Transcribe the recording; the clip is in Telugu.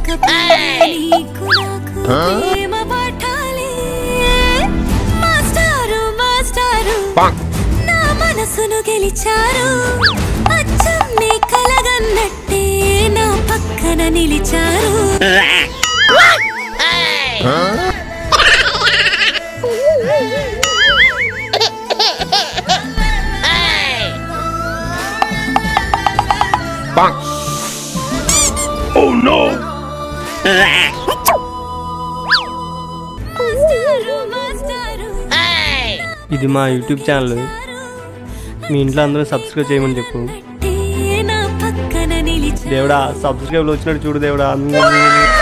లేకపోయినా నీకు నాకు ప్రేమ పాఠాలే మాస్టారు మాస్టారు నా మనసును గెలిచారు అచ్చం నీ కలగన్నట్టే నా పక్కన నిలిచారు మాస్టారు మాస్టారు ఇది మా యూట్యూబ్ ఛానల్ మీ ఇంట్లో అందరూ సబ్స్క్రైబ్ చేయమని చెప్పు నా పక్కన నిలిచారు దేవుడా సబ్స్క్రైబ్లు వచ్చినట్టు చూడు దేవుడా